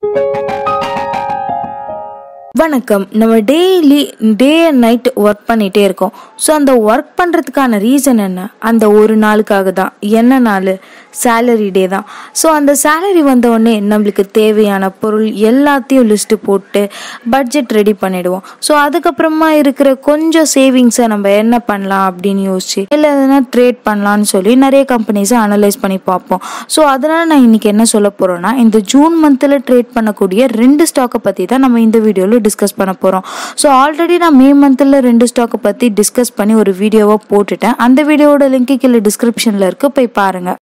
வணக்கம் நம்ம daily day and night work பண்ணிகிட்டே இருக்கோம் ஸோ அந்த ஒர்க் பண்ணுறதுக்கான ரீசன் என்ன அந்த ஒரு நாளுக்காக தான் என்ன நாள் சேலரி டே தான் ஸோ அந்த சேலரி வந்த உடனே நம்மளுக்கு தேவையான பொருள் எல்லாத்தையும் லிஸ்ட்டு போட்டு பட்ஜெட் ரெடி பண்ணிடுவோம் ஸோ அதுக்கப்புறமா இருக்கிற கொஞ்சம் சேவிங்ஸை நம்ம என்ன பண்ணலாம் அப்படின்னு யோசிச்சு இல்லை எதனா ட்ரேட் பண்ணலான்னு சொல்லி நிறைய கம்பெனிஸை அனலைஸ் பண்ணி பார்ப்போம் ஸோ அதனால் நான் இன்னைக்கு என்ன சொல்ல போகிறேன்னா இந்த ஜூன் மந்தில் ட்ரேட் பண்ணக்கூடிய ரெண்டு ஸ்டாக்கை பற்றி தான் நம்ம இந்த வீடியோவில் டிஸ்கஸ் பண்ண போகிறோம் ஸோ ஆல்ரெடி நான் மே மந்தில் ரெண்டு ஸ்டாக்கை பற்றி டிஸ்கஸ் பண்ணி ஒரு வீடியோவாக போட்டுட்டேன் அந்த வீடியோவோட லிங்க் கீழே டிஸ்கிரிப்ஷனில் இருக்குது போய் பாருங்கள்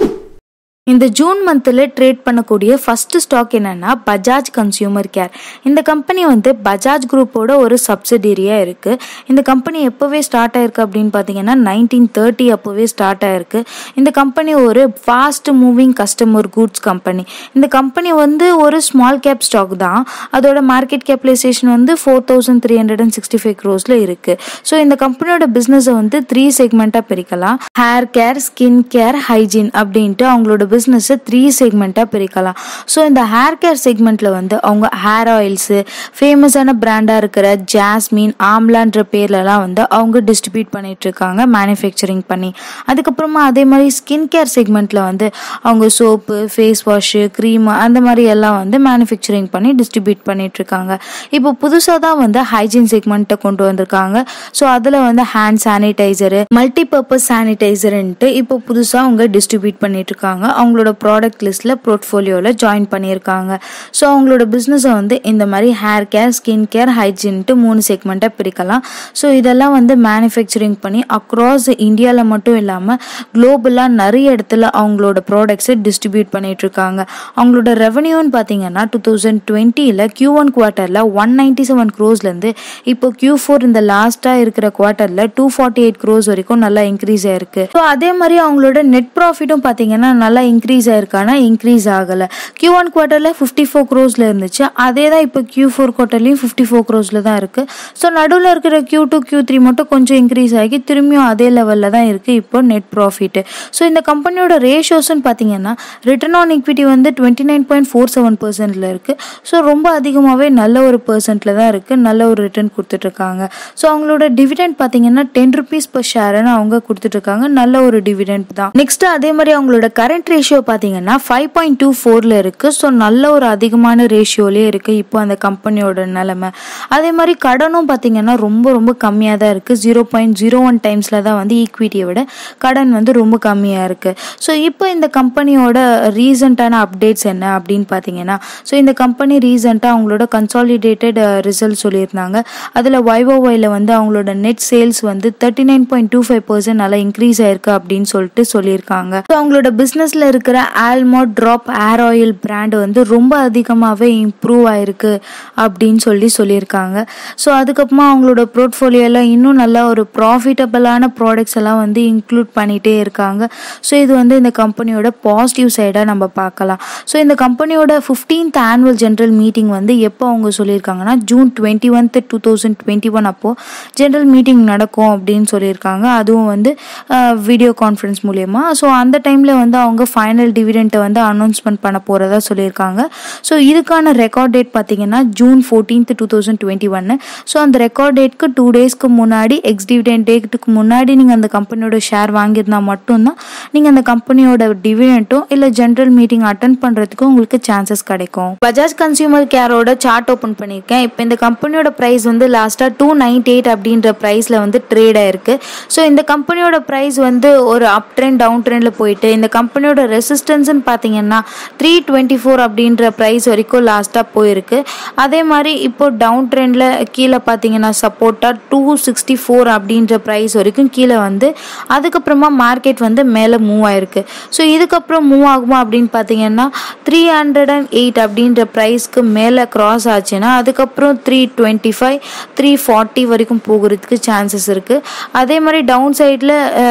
இந்த ஜூன் மந்தில் ட்ரேட் பண்ணக்கூடிய ஃபர்ஸ்ட் ஸ்டாக் என்னன்னா பஜாஜ் கன்சியூமர் கேர் இந்த கம்பெனி வந்து பஜாஜ் குரூப்போட ஒரு சப்சிடரியாக இருக்குது இந்த கம்பெனி எப்போவே ஸ்டார்ட் ஆயிருக்கு அப்படின்னு பார்த்தீங்கன்னா நைன்டீன் தேர்ட்டி அப்போவே ஸ்டார்ட் ஆயிருக்கு இந்த கம்பெனி ஒரு fast moving customer goods company இந்த கம்பெனி வந்து ஒரு ஸ்மால் கேப் ஸ்டாக் தான் அதோட மார்க்கெட் கேபிடலைசேஷன் வந்து four thousand three hundred and sixty five க்ரோஸில் இருக்குது ஸோ இந்த கம்பெனியோட பிஸ்னஸை வந்து த்ரீ செக்மெண்ட்டாக பிரிக்கலாம் hair care skin care hygiene அப்படின்ட்டு அவங்களோட பிஸ்னஸை த்ரீ செக்மெண்ட்டாக பிரிக்கலாம் ஸோ இந்த ஹேர் கேர் செக்மெண்ட்டில் வந்து அவங்க ஹேர் ஆயில்ஸு ஃபேமஸான பிராண்டாக இருக்கிற ஜாஸ்மின் ஆம்லான்ற பேர்லலாம் வந்து அவங்க டிஸ்ட்ரிபியூட் பண்ணிட்டு இருக்காங்க மேனுஃபேக்சரிங் பண்ணி அதுக்கப்புறமா அதே மாதிரி ஸ்கின் கேர் செக்மெண்ட்டில் வந்து அவங்க சோப்பு ஃபேஸ் வாஷு க்ரீம் அந்த மாதிரி எல்லாம் வந்து மேனுஃபேக்சரிங் பண்ணி டிஸ்ட்ரிபியூட் பண்ணிட்டு இருக்காங்க இப்போ புதுசாக தான் வந்து ஹைஜீன் செக்மெண்ட்டை கொண்டு வந்திருக்காங்க ஸோ அதில் வந்து ஹேண்ட் சானிடைசரு மல்டி பர்பஸ் சானிடைசர்ன்ட்டு இப்போ புதுசாக அவங்க டிஸ்ட்ரிபியூட் பண்ணிட்டு இருக்காங்க அவங்களோட ப்ராடக்ட் லிஸ்ட்டில் போர்ட்ஃபோலியோவில் ஜாயின் பண்ணியிருக்காங்க ஸோ அவங்களோட பிஸ்னஸை வந்து இந்த மாதிரி ஹேர் கேர் ஸ்கின் கேர் ஹைஜீன்ட்டு மூணு செக்மெண்ட்டாக பிரிக்கலாம் ஸோ இதெல்லாம் வந்து மேனுஃபேக்சரிங் பண்ணி அக்ராஸ் இந்தியாவில் மட்டும் இல்லாமல் குளோபலாக நிறைய இடத்துல அவங்களோட ப்ராடக்ட்ஸை டிஸ்ட்ரிபியூட் பண்ணிட்டு இருக்காங்க அவங்களோட ரெவன்யூன்னு பார்த்தீங்கன்னா டூ தௌசண்ட் டுவெண்ட்டியில் கியூ ஒன் குவார்ட்டரில் ஒன் நைன்டி செவன் க்ரோஸ்லேருந்து இப்போ கியூ ஃபோர் இந்த லாஸ்ட்டாக இருக்கிற குவார்ட்டரில் டூ ஃபார்ட்டி எயிட் க்ரோஸ் வரைக்கும் நல்லா இன்க்ரீஸ் ஆயிருக்கு ஸோ அதே மாதிரி அவங்களோட நெட் ப்ராஃபிட்டும் பார்த்தீங்கன்னா நல்லா இன்க்ரீஸ் ஆயிருக்கானா இன்க்ரீஸ் ஆகலை கியூ ஒன் குவார்ட்டரில் ஃபிஃப்டி ஃபோர் க்ரோஸில் இருந்துச்சு அதே தான் இப்போ கியூ ஃபோர் குவார்ட்டர்லையும் ஃபிஃப்டி ஃபோர் க்ரோஸில் தான் இருக்குது ஸோ நடுவில் இருக்கிற கியூ டூ கியூ த்ரீ மட்டும் கொஞ்சம் இன்க்ரீஸ் ஆகி திரும்பியும் அதே லெவலில் தான் இருக்குது இப்போ நெட் ப்ராஃபிட்டு ஸோ இந்த கம்பெனியோட ரேஷியோஸ்ன்னு பார்த்தீங்கன்னா ரிட்டர்ன் ஆன் இக்விட்டி வந்து twenty nine point four seven பர்சன்டில் இருக்குது ஸோ ரொம்ப அதிகமாகவே நல்ல ஒரு பர்சன்ட்டில் தான் இருக்குது நல்ல ஒரு ரிட்டர்ன் கொடுத்துட்ருக்காங்க ஸோ அவங்களோட டிவிடெண்ட் பார்த்தீங்கன்னா டென் ருபீஸ் பர் ஷேர்னு அவங்க கொடுத்துட்ருக்காங்க நல்ல ஒரு டிவிடெண்ட் தான் நெக்ஸ்ட் அதே மாதிரி அவங்களோட கரண்ட் ரேஷியோ பார்த்தீங்கன்னா ஃபைவ் பாயிண்ட் டூ ஃபோரில் இருக்குது ஸோ நல்ல ஒரு அதிகமான ரேஷியோலேயே இருக்குது இப்போ அந்த கம்பெனியோட நிலமை அதே மாதிரி கடனும் பார்த்தீங்கன்னா ரொம்ப ரொம்ப கம்மியாக தான் இருக்குது ஜீரோ பாயிண்ட் ஜீரோ ஒன் டைம்ஸில் தான் வந்து ஈக்விட்டியை விட கடன் வந்து ரொம்ப கம்மியாக இருக்குது ஸோ இப்போ இந்த கம்பெனியோட ரீசண்டான அப்டேட்ஸ் என்ன அப்படின்னு பார்த்தீங்கன்னா ஸோ இந்த கம்பெனி ரீசெண்டாக அவங்களோட கன்சாலிடேட்டட் ரிசல்ட் சொல்லியிருந்தாங்க அதில் வைவோவையில் வந்து அவங்களோட நெட் சேல்ஸ் வந்து thirty nine point two five percent நல்லா இன்க்ரீஸ் ஆயிருக்கு அப்படின்னு சொல்லிட்டு சொல்லியிருக்காங்க ஸோ அவங்களோட பிஸ்னஸில் இருக்கிற almond drop hair oil brand வந்து ரொம்ப அதிகமாகவே இம்ப்ரூவ் ஆயிருக்கு அப்படின்னு சொல்லி சொல்லியிருக்காங்க ஸோ அதுக்கப்புறமா அவங்களோட போர்ட்ஃபோலியோவில் இன்னும் நல்லா ஒரு ப்ராஃபிட்டபிளான ப்ராடக்ட்ஸ் எல்லாம் வந்து இன்க்ளூட் பண்ணிகிட்டே இருக்காங்க ஸோ இது வந்து இந்த கம்பெனியோட பாசிட்டிவ் சைடாக நம்ம பார்க்கலாம் ஸோ இந்த கம்பெனியோட ஃபிஃப்டீன்த் ஆனுவல் ஜென்ரல் மீட்டிங் வந்து எப்போ அவங்க சொல்லியிருக்காங்கன்னா ஜூன் டுவெண்ட்டி ஒன்த் டூ தௌசண்ட் டுவெண்ட்டி ஒன் அப்போது ஜென்ரல் மீட்டிங் நடக்கும் அப்படின்னு சொல்லியிருக்காங்க அதுவும் வந்து வீடியோ கான்ஃபரன்ஸ் மூலயமா ஸோ அந்த டைமில் வந்து அவங்க ஃபைனல் டிவிடெண்ட்டை வந்து அனௌன்ஸ்மெண்ட் பண்ண போகிறதா சொல்லியிருக்காங்க ஸோ இதுக்கான ரெக்கார்ட் டேட் பார்த்தீங்கன்னா June fourteenth two thousand twenty ஒன்னு ஸோ அந்த ரெக்கார்ட் டேட்க்கு டூ டேஸ்க்கு முன்னாடி எக்ஸ் டிவிடெண்ட் டேட்டுக்கு முன்னாடி நீங்கள் அந்த கம்பெனியோட ஷேர் வாங்கியிருந்தா மட்டும்தான் நீங்கள் அந்த கம்பெனியோட டிவிடெண்ட்டும் இல்லை ஜென்ரல் மீட்டிங் அட்டன் பண்ணுறதுக்கும் உங்களுக்கு சான்சஸ் கிடைக்கும் பஜாஜ் கன்சியூமர் கேரோட சார்ட் ஓப்பன் பண்ணியிருக்கேன் இப்போ இந்த கம்பெனியோட ப்ரைஸ் வந்து லாஸ்ட்டாக டூ நைன்டி எயிட் அப்படின்ற ப்ரைஸில் வந்து ட்ரேட் ஆயிருக்கு ஸோ இந்த கம்பெனியோட ப்ரைஸ் வந்து ஒரு அப் ட்ரெண்ட் டவுன் ட்ரெண்டில் போயிட்டு இந்த கம்பெனியோட ரெசிஸ்டன்ஸ்னு பார்த்தீங்கன்னா த்ரீ டுவெண்ட்டி ஃபோர் அப்படின்ற ப்ரைஸ் வரைக்கும் லாஸ்ட்டாக போயிருக்கு அதே மாதிரி இப்போ டவுன் ட்ரெண்டில் கீழே பார்த்தீங்கன்னா சப்போர்ட்டாக டூ சிக்ஸ்டி ஃபோர் அப்படின்ற ப்ரைஸ் வரைக்கும் கீழே வந்து அதுக்கப்புறமா மார்க்கெட் வந்து மேலே மூவ் ஆயிருக்கு ஸோ இதுக்கப்புறம் மூவ் ஆகுமா அப்படின்னு பார்த்தீங்கன்னா த்ரீ ஹண்ட்ரட் அண்ட் எயிட் அப்படின்ற ப்ரைஸ்க்கு மேலே க்ராஸ் ஆச்சுன்னா அதுக்கப்புறம் three twenty five three forty வரைக்கும் போகிறதுக்கு சான்சஸ் இருக்குது அதே மாதிரி டவுன் சைடில்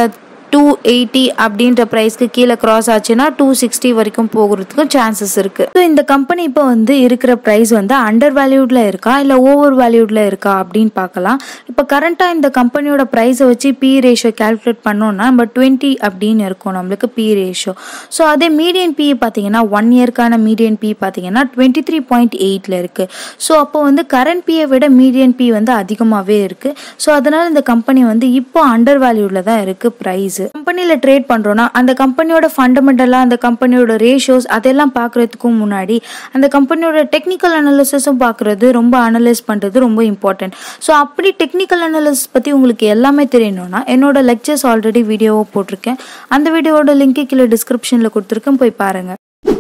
டூ எயிட்டி அப்படின்ற ப்ரைஸ்க்கு கீழே கிராஸ் ஆச்சுன்னா டூ சிக்ஸ்டி வரைக்கும் போகிறதுக்கு சான்சஸ் இருக்கு ஸோ இந்த கம்பெனி இப்போ வந்து இருக்கிற ப்ரைஸ் வந்து அண்டர் வேல்யூட்ல இருக்கா இல்லை ஓவர் வேல்யூட்ல இருக்கா அப்படின்னு பார்க்கலாம் இப்போ கரண்ட்டாக இந்த கம்பெனியோட ப்ரைஸை வச்சு பி ரேஷியோ கால்குலேட் பண்ணோம்னா நம்ம டுவெண்ட்டி அப்படின்னு இருக்கும் நம்மளுக்கு பி ரேஷியோ ஸோ அதே மீடியன் பி பார்த்தீங்கன்னா ஒன் இயர்க்கான மீடியன் பி பார்த்தீங்கன்னா டுவெண்ட்டி த்ரீ பாயிண்ட் எயிட்ல இருக்கு ஸோ அப்போ வந்து கரண்ட் பியை விட மீடியன் பி வந்து அதிகமாகவே இருக்கு ஸோ அதனால இந்த கம்பெனி வந்து இப்போ அண்டர் வேல்யூல தான் இருக்கு ப்ரைஸ் கம்பெனியில் ட்ரேட் பண்ணுறோன்னா அந்த கம்பெனியோட ஃபண்டமெண்டலாக அந்த கம்பெனியோட ரேஷியோஸ் அதெல்லாம் பார்க்குறதுக்கும் முன்னாடி அந்த கம்பெனியோட டெக்னிக்கல் அனாலிசிஸும் பார்க்குறது ரொம்ப அனலைஸ் பண்ணுறது ரொம்ப இம்பார்ட்டன்ட் ஸோ அப்படி டெக்னிக்கல் அனாலிசிஸ் பற்றி உங்களுக்கு எல்லாமே தெரியணும்னா என்னோட லெக்சர்ஸ் ஆல்ரெடி வீடியோவை போட்டிருக்கேன் அந்த வீடியோவோட லிங்க்கு கீழே டிஸ்கிரிப்ஷனில் கொடுத்துருக்கேன் போய் பாருங்கள்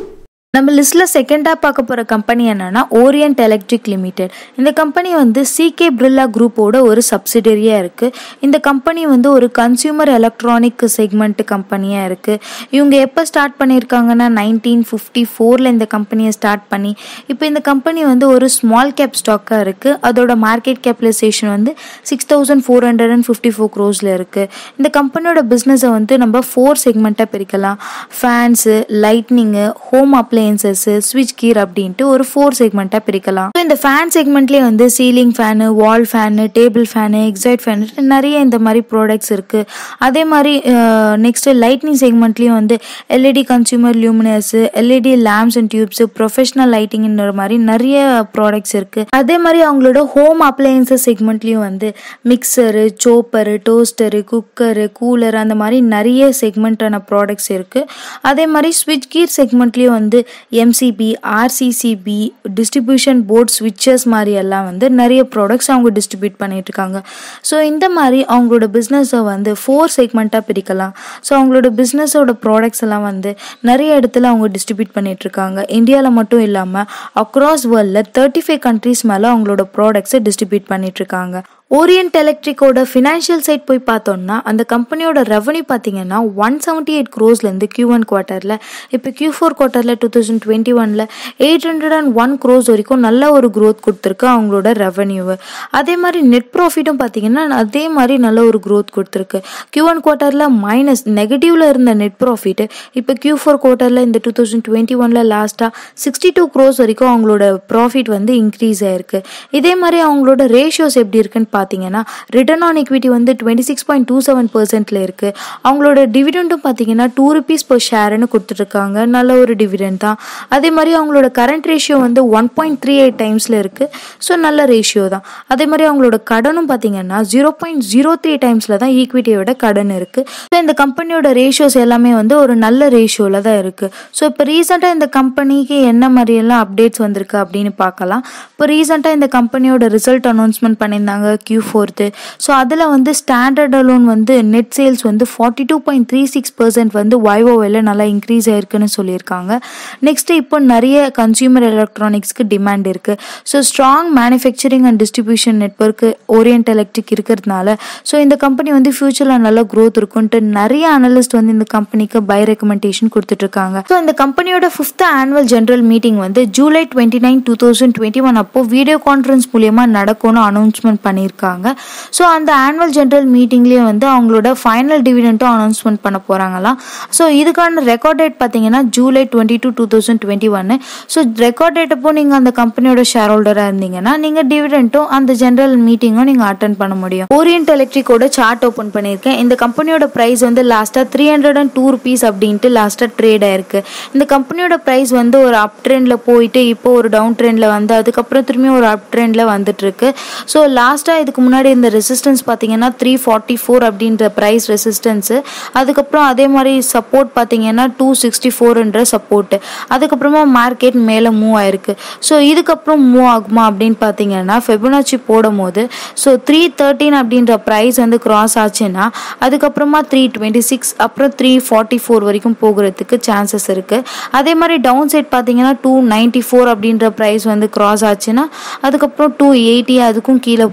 நம்ம லிஸ்ட்டில் செகண்டாக பார்க்க போகிற கம்பெனி என்னன்னா ஓரியன்ட் எலக்ட்ரிக் லிமிடெட் இந்த கம்பெனி வந்து சிகே பிர்லா குரூப்போட ஒரு சப்சிடரியாக இருக்குது இந்த கம்பெனி வந்து ஒரு கன்சியூமர் எலக்ட்ரானிக் செக்மெண்ட் கம்பெனியாக இருக்குது இவங்க எப்போ ஸ்டார்ட் பண்ணியிருக்காங்கன்னா நைன்டீன் ஃபிஃப்டி ஃபோரில் இந்த கம்பெனியை ஸ்டார்ட் பண்ணி இப்போ இந்த கம்பெனி வந்து ஒரு ஸ்மால் கேப் ஸ்டாக்காக இருக்குது அதோட மார்க்கெட் கேபிடலைசேஷன் வந்து six thousand four hundred and fifty four க்ரோஸில் இருக்குது இந்த கம்பெனியோட பிஸ்னஸை வந்து நம்ம ஃபோர் செக்மெண்ட்டாக பிரிக்கலாம் ஃபேன்ஸு லைட்னிங்கு ஹோம் அப்ளையன்சஸ் ஸ்விட்ச் கீர் அப்படின்ட்டு ஒரு ஃபோர் செக்மெண்ட்டாக பிரிக்கலாம் So, இந்த ஃபேன் செக்மெண்ட்லேயே வந்து ceiling fan wall fan table fan exhaust fan நிறைய இந்த மாதிரி ப்ராடக்ட்ஸ் இருக்குது அதே மாதிரி நெக்ஸ்ட் லைட்னிங் செக்மெண்ட்லேயும் வந்து LED consumer luminaires LED lamps and tubes professional லைட்டிங்ன்ற மாதிரி நிறைய ப்ராடக்ட்ஸ் இருக்குது அதே மாதிரி அவங்களோட ஹோம் அப்ளையன்சஸ் செக்மெண்ட்லேயும் வந்து mixer chopper toaster cooker cooler அந்த மாதிரி நிறைய செக்மெண்ட்டான ப்ராடக்ட்ஸ் இருக்குது அதே மாதிரி ஸ்விட்ச் கீர் செக்மெண்ட்லேயும் வந்து எம்சிபி ஆர்சிசிபி டிஸ்ட்ரிபியூஷன் போர்ட் ஸ்விட்சஸ் மாதிரி எல்லாம் வந்து நிறைய ப்ராடக்ட்ஸ் அவங்க டிஸ்ட்ரிபியூட் பண்ணிட்டு இருக்காங்க ஸோ இந்த மாதிரி அவங்களோட பிஸ்னஸை வந்து ஃபோர் செக்மெண்ட்டாக பிரிக்கலாம் ஸோ அவங்களோட பிஸ்னஸோட ப்ராடக்ட்ஸ் எல்லாம் வந்து நிறைய இடத்துல அவங்க டிஸ்ட்ரிபியூட் பண்ணிட்டு இருக்காங்க இந்தியாவில் மட்டும் இல்லாமல் அக்ராஸ் வேர்ல்டில் தேர்ட்டி ஃபைவ் கண்ட்ரீஸ் மேலே அவங்களோட ப்ராடக்ட்ஸை டிஸ்ட்ரிபியூட் பண்ணிட்டு இருக்காங்க ஓரியன்ட் எலக்ட்ரிக்கோட ஃபினான்ஷியல் சைட் போய் பார்த்தோம்னா அந்த கம்பெனியோட ரெவன்யூ பார்த்தீங்கன்னா ஒன் செவன்ட்டி எயிட் க்ரோஸ்லேருந்து கியூ ஒன் குவார்ட்டரில் இப்போ கியூ ஃபோர் குவார்ட்டரில் டூ தௌசண்ட் டுவெண்ட்டி ஒனில் eight hundred and one crore வரைக்கும் நல்ல ஒரு க்ரோத் கொடுத்துருக்கு அவங்களோட ரெவன்யூவை அதே மாதிரி நெட் ப்ராஃபிட்டும் பார்த்தீங்கன்னா அதே மாதிரி நல்ல ஒரு க்ரோத் கொடுத்துருக்கு கியூ ஒன் குவார்ட்டரில் மைனஸ் நெகட்டிவ்ல இருந்த நெட் ப்ராஃபிட் இப்போ கியூ ஃபோர் குவார்ட்டரில் இந்த டூ தௌசண்ட் டுவெண்ட்டி ஒனில் லாஸ்ட்டாக சிக்ஸ்டி டூ க்ரோஸ் வரைக்கும் அவங்களோட ப்ராஃபிட் வந்து இன்க்ரீஸ் ஆயிருக்கு இதே மாதிரி அவங்களோட ரேஷியோஸ் எப்படி இருக்குன்னு பார்த்தீங்கன்னா ரிட்டர்ன் ஆன் equity வந்து twenty six point two seven பர்சன்ட்ல இருக்கு அவங்களோட டிவிடெண்டும் பார்த்தீங்கன்னா டூ ருபீஸ் per ஷேர்னு கொடுத்துட்ருக்காங்க நல்ல ஒரு டிவிடெண்ட் தான் அதே மாதிரி அவங்களோட கரண்ட் ரேஷியோ வந்து ஒன் பாயிண்ட் த்ரீ எயிட் டைம்ஸில் இருக்கு ஸோ நல்ல ரேஷியோ தான் அதே மாதிரி அவங்களோட கடனும் பார்த்தீங்கன்னா ஜீரோ பாயிண்ட் ஜீரோ த்ரீ டைம்ஸில் தான் ஈக்விட்டியோட கடன் இருக்கு ஸோ இந்த கம்பெனியோட ரேஷியோஸ் எல்லாமே வந்து ஒரு நல்ல ரேஷியோவில் தான் இருக்கு ஸோ இப்போ ரீசெண்டாக இந்த கம்பெனிக்கு என்ன மாதிரியெல்லாம் அப்டேட்ஸ் வந்திருக்கு அப்படின்னு பார்க்கலாம் இப்போ ரீசெண்டாக இந்த கம்பெனியோட ரிசல்ட் அனௌன்ஸ்மெண்ட் பண்ணியிருந்தாங்க கியூ ஃபோர்த்து ஸோ அதில் வந்து ஸ்டாண்டர்ட் அலோன் வந்து நெட் சேல்ஸ் வந்து forty two point three six percent வந்து வைவோவில் நல்லா இன்க்ரீஸ் ஆயிருக்குன்னு சொல்லியிருக்காங்க நெக்ஸ்ட் இப்போ நிறைய கன்சியூமர் எலக்ட்ரானிக்ஸ்க்கு டிமாண்ட் இருக்கு so strong manufacturing and distribution network Orient Electric இருக்கிறதுனால ஸோ இந்த கம்பெனி வந்து ஃபியூச்சரில் நல்ல க்ரோத் இருக்குன்ட்டு நிறைய அனலிஸ்ட் வந்து இந்த கம்பெனிக்கு பை ரெக்கமெண்டேஷன் கொடுத்துட்ருக்காங்க ஸோ இந்த கம்பெனியோட ஃபிஃப்த் ஆனுவல் ஜென்ரல் மீட்டிங் வந்து July twenty nine two thousand twenty one அப்போ வீடியோ கான்ஃபரன்ஸ் மூலியமா நடக்கும்னு அனௌன்ஸ்மெண்ட் பண்ணியிருக்காங்க ஸோ அந்த ஆனுவல் ஜென்ரல் மீட்டிங்லேயே வந்து அவங்களோட ஃபைனல் டிவிடெண்ட்டும் அனௌன்ஸ்மெண்ட் பண்ண போகிறாங்களாம் ஸோ இதுக்கான ரெக்கார்ட் டேட் பார்த்தீங்கன்னா July twenty two two thousand twenty ஒன்னு ஸோ ரெக்கார்ட் டேட் அப்போ நீங்கள் அந்த கம்பெனியோட ஷேர் ஹோல்டராக இருந்தீங்கன்னா நீங்கள் டிவிடெண்ட்டும் அந்த ஜென்ரல் மீட்டிங்கும் நீங்கள் அட்டன் பண்ண முடியும் ஓரியன்ட் எலக்ட்ரிக்கோட சார்ட் ஓப்பன் பண்ணியிருக்கேன் இந்த கம்பெனியோட ப்ரைஸ் வந்து லாஸ்ட்டாக three hundred and two rupees அப்படின்ட்டு லாஸ்ட்டாக ட்ரேட் ஆயிருக்கு இந்த கம்பெனியோட ப்ரைஸ் வந்து ஒரு அப் ட்ரெண்டில் போயிட்டு இப்போ ஒரு டவுன் ட்ரெண்டில் வந்து அதுக்கப்புறம் திரும்பி ஒரு அப் ட்ரெண்டில் வந்துட்டு இருக்கு ஸோ லாஸ்ட்டாக இதுக்கு முன்னாடி இந்த ரெசிஸ்டன்ஸ் பார்த்தீங்கன்னா த்ரீ ஃபார்ட்டி ஃபோர் அப்படின்ற ப்ரைஸ் ரெசிஸ்டன்ஸு அதுக்கப்புறம் அதே மாதிரி சப்போர்ட் பார்த்தீங்கன்னா டூ சிக்ஸ்டி ஃபோர்ன்ற சப்போர்ட்டு அதுக்கப்புறமா மார்க்கெட் மேலே மூவ் ஆயிருக்கு ஸோ இதுக்கப்புறம் மூவ் ஆகுமா அப்படின்னு பார்த்தீங்கன்னா ஃபெபனாச்சி போடும் போது ஸோ த்ரீ தேர்ட்டின் அப்படின்ற ப்ரைஸ் வந்து கிராஸ் ஆச்சுன்னா அதுக்கப்புறமா த்ரீ டுவெண்ட்டி சிக்ஸ் அப்புறம் த்ரீ ஃபார்ட்டி ஃபோர் வரைக்கும் போகிறதுக்கு சான்சஸ் இருக்குது அதே மாதிரி டவுன் சைட் பார்த்தீங்கன்னா டூ நைன்ட்டி ஃபோர் அப்படின்ற ப்ரைஸ் வந்து கிராஸ் ஆச்சுன்னா அதுக்கப்புறம் டூ எயிட்டி அதுக்கும் கீழே போகிறதுக்கு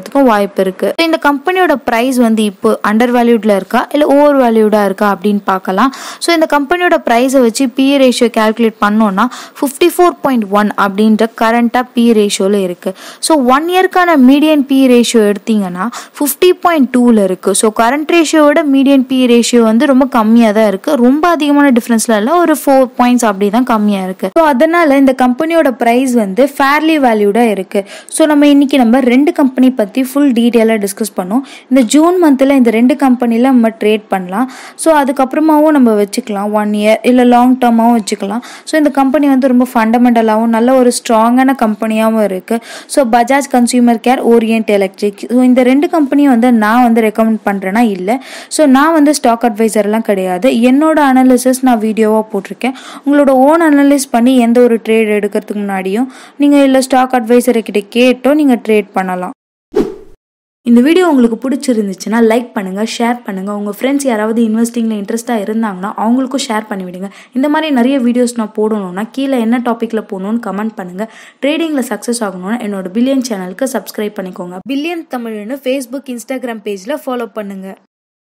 இருக்கிறதுக்கும் வாய்ப்பு இருக்கு So, இந்த கம்பெனியோட ப்ரைஸ் வந்து இப்போ அண்டர் வேல்யூட்ல இருக்கா இல்லை ஓவர் வேல்யூடா இருக்கா அப்படின்னு பார்க்கலாம் ஸோ இந்த கம்பெனியோட ப்ரைஸை வச்சு பி ரேஷியோ கால்குலேட் பண்ணோம்னா ஃபிஃப்டி ஃபோர் பாயிண்ட் ஒன் அப்படின்ற கரண்ட்டாக பி ரேஷியோவில் இருக்குது ஸோ ஒன் இயர்க்கான மீடியன் பி ரேஷியோ எடுத்தீங்கன்னா ஃபிஃப்டி பாயிண்ட் டூவில் இருக்குது ஸோ கரண்ட் ரேஷியோவோட மீடியன் பி ரேஷியோ வந்து ரொம்ப கம்மியாக தான் இருக்குது ரொம்ப அதிகமான டிஃப்ரென்ஸில் இல்லை ஒரு ஃபோர் பாயிண்ட்ஸ் அப்படி தான் கம்மியாக இருக்குது ஸோ அதனால் இந்த கம்பெனியோட ப்ரைஸ் வந்து ஃபேர்லி வேல்யூடாக இருக்குது ஸோ நம்ம இன்னைக்கு நம்ம ரெண்டு கம்பெனி பற்றி ஃபுல் டீட்டெயிலாக டிஸ்கஸ் பண்ணோம் இந்த ஜூன் மந்தில் இந்த ரெண்டு கம்பெனியில் நம்ம ட்ரேட் பண்ணலாம் ஸோ அதுக்கப்புறமாவும் நம்ம வச்சுக்கலாம் ஒன் இயர் இல்லை லாங் டேர்மாகவும் வச்சுக்கலாம் ஸோ இந்த கம்பெனி வந்து ரொம்ப ஃபண்டமெண்டலாகவும் நல்ல ஒரு ஸ்ட்ராங்கான கம்பெனியாகவும் இருக்குது so Bajaj Consumer Care Orient Electric so இந்த ரெண்டு கம்பெனியும் வந்து நான் வந்து ரெக்கமெண்ட் பண்ணுறேன்னா இல்லை ஸோ நான் வந்து ஸ்டாக் அட்வைசர்லாம் கிடையாது என்னோட அனாலிசிஸ் நான் வீடியோவாக போட்டிருக்கேன் உங்களோட ஓன் அனலைஸ் பண்ணி எந்த ஒரு ட்ரேட் எடுக்கிறதுக்கு முன்னாடியும் நீங்கள் இல்லை ஸ்டாக் அட்வைசரை கிட்ட கேட்டோ நீங்கள் ட்ரேட் பண்ணலாம் இந்த வீடியோ உங்களுக்கு பிடிச்சிருந்துச்சுன்னா லைக் பண்ணுங்கள் ஷேர் பண்ணுங்கள் உங்கள் ஃப்ரெண்ட்ஸ் யாராவது இன்வெஸ்டிங்கில் இன்ட்ரெஸ்ட்டாக இருந்தாங்கன்னா அவங்களுக்கும் ஷேர் பண்ணி விடுங்க இந்த மாதிரி நிறைய வீடியோஸ் நான் போடணும்னா கீழே என்ன டாப்பிக்கில் போகணும்னு கமெண்ட் பண்ணுங்கள் ட்ரேடிங்கில் சக்ஸஸ் ஆகணும்னா என்னோட பில்லியன் சேனலுக்கு சப்ஸ்கிரைப் பண்ணிக்கோங்க பில்லியன் தமிழ்னு ஃபேஸ்புக் இன்ஸ்டாகிராம் பேஜில் ஃபாலோ பண்ணுங்கள்